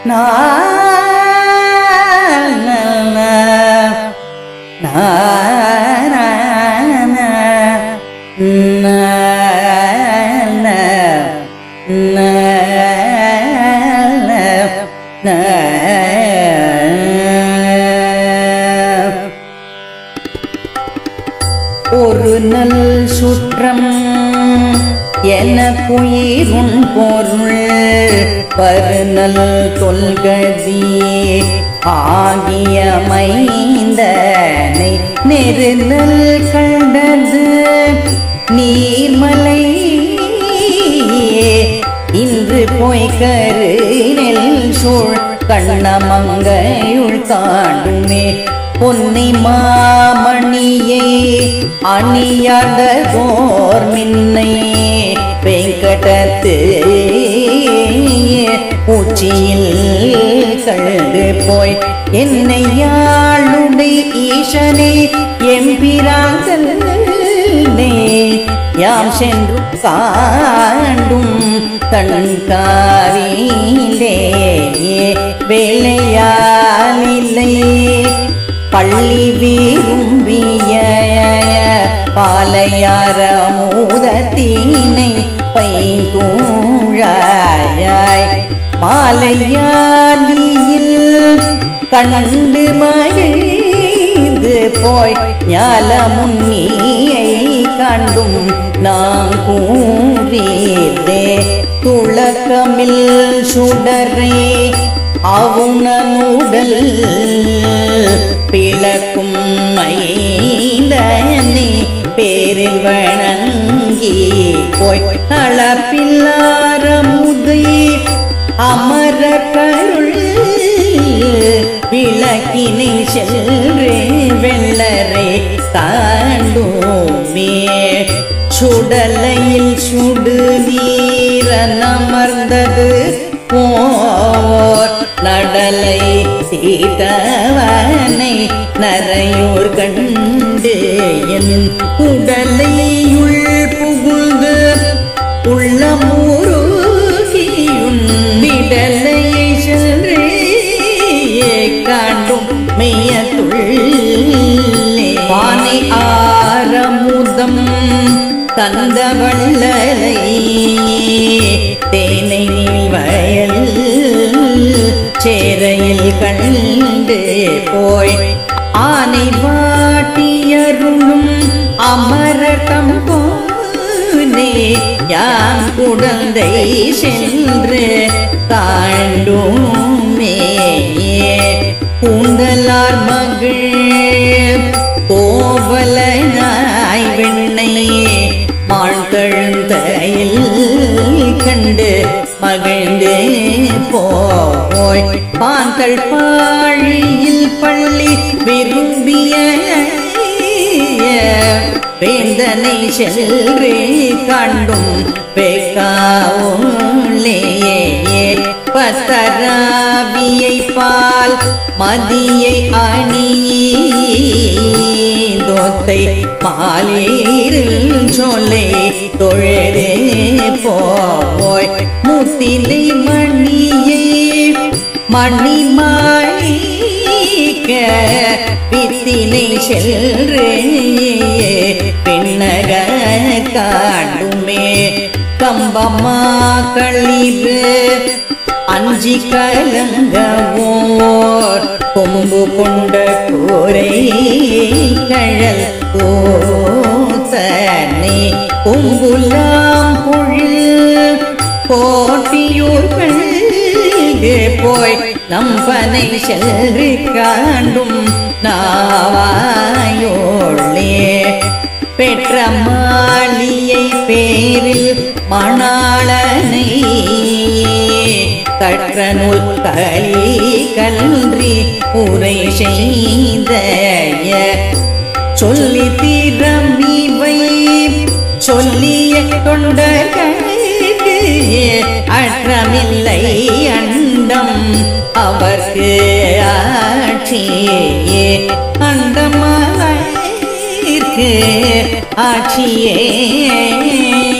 ஒரு நல் சுற்றம் என குயிருன் பொருள் பருநல் தொல்கதி ஆகிய மைந்தனை நெருநல் கண்டது நீர்மலை இன்று போய் கரு நெல் சூழ் கண்ணமங்கையுள் காணுமே பொன்னை மாமணியை அணியாத கோர் மின்னை வெங்கடத்து உச்சியில் கண்டு போய் என்னை யாழுடை ஈசனே எம்பிராங்கல்னே யாம் சென்று காண்டும் கண்காரிலே வேலையாலில்லை பள்ளி விரும்பிய பாலையார மூதத்தீனை பைங்கூழாய் மாலையாலியில் கண்டு மகிழ்ந்து போய் ஞால முன்னியை கண்டும் நான் கூறியதே துளக்கமில் சுடரே அவுணனுடல் பிளக்கும் மைந்தனே பேரில் வணங்கி போய் அளப்பில்லார முதை அமர கருள் விளக்கினை சென்று வெள்ளரை தாண்டுமே சுடலையில் சுடு நீரமர்ந்தது போர் நடலை சீதவனை நரையோர் கண்டு என் உடலையுள் புகுந்து உள்ளமுருகியுன் விடலையை சென்று காண்டும் மெய்யத்துள்ளே பானை ஆரமுதம் தந்த வள்ளலை தேனை வயல் சேரையில் கண்டு போய் ஆனை வாட்டியருளும் அமரகம் போனே யாம் குழந்தை சென்று காண்டுமே கூந்தலார் மகள் கோவலனாய் வெண்ணை மாழ்கழுந்தையில் கண்டு மகிழ்ந்து போய் பாந்தள் பாழியில் பள்ளி விரும்பிய வேந்தனை செல்றே கண்டும் பெக்காவுள்ளே பத்தராவியை பால் மதியை அணியீந்தோத்தை மாலீரில் சொல்லை தொழரே போய் முத்திலை மணியை மணி மாளிக வித்தினை செல்றே பெண்ணக காண்டுமே கம்பம்மா களிறு அஞ்சி கலங்கவோர் கொம்பு கொண்ட கூரை கழல் கூத்தனே கொம்புலாம் பொழில் கோட்டியூர் கண்டு போய் நம்பனை சென்று காண்டும் நாவாயோளே பெற்ற மாளியை பேரில் மணாளனை கற்ற நூல் களி கன்றி உரை செய்த சொல்லி திறமிவை சொல்லிய கொண்ட அற்றமில்லை அண்டம் அவர்க்கு ஆட்சியே அண்டமாக ஆட்சியே